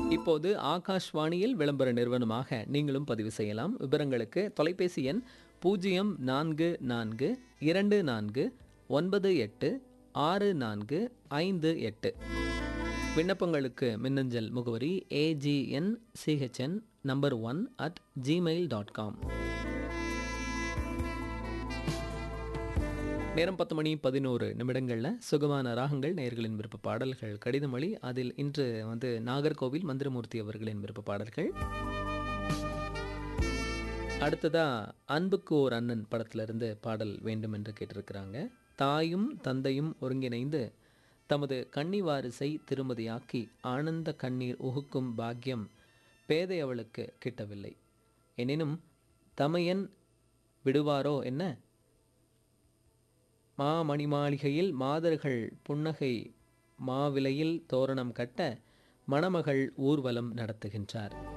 இப்போது ஆகாஷ்வாணியில் விளம்பர நிறுவனமாக நீங்களும் பதிவு செய்யலாம் விவரங்களுக்கு தொலைபேசி எண் பூஜ்ஜியம் நான்கு நான்கு இரண்டு நான்கு ஒன்பது எட்டு ஆறு நான்கு ஐந்து எட்டு விண்ணப்பங்களுக்கு மின்னஞ்சல் முகவரி AGN CHN number one at Gmail dot com நேரம் பத்து மணி பதினோரு நிமிடங்களில் சுகமான ராகங்கள் நேயர்களின் விருப்ப பாடல்கள் கடிதமொழி அதில் இன்று வந்து நாகர்கோவில் மந்திரமூர்த்தி அவர்களின் விருப்ப பாடல்கள் அடுத்ததா அன்புக்கு ஓர் அண்ணன் படத்திலிருந்து பாடல் வேண்டும் என்று கேட்டிருக்கிறாங்க தாயும் தந்தையும் ஒருங்கிணைந்து தமது கன்னி வாரிசை திருமதியாக்கி ஆனந்த கண்ணீர் உகுக்கும் பாக்கியம் பேதை அவளுக்கு கிட்டவில்லை எனினும் தமையன் விடுவாரோ என்ன மா மணிமாளிகையில் மாதர்கள் புன்னகை மாவிலையில் தோரணம் கட்ட மணமகள் ஊர்வலம் நடத்துகின்றார்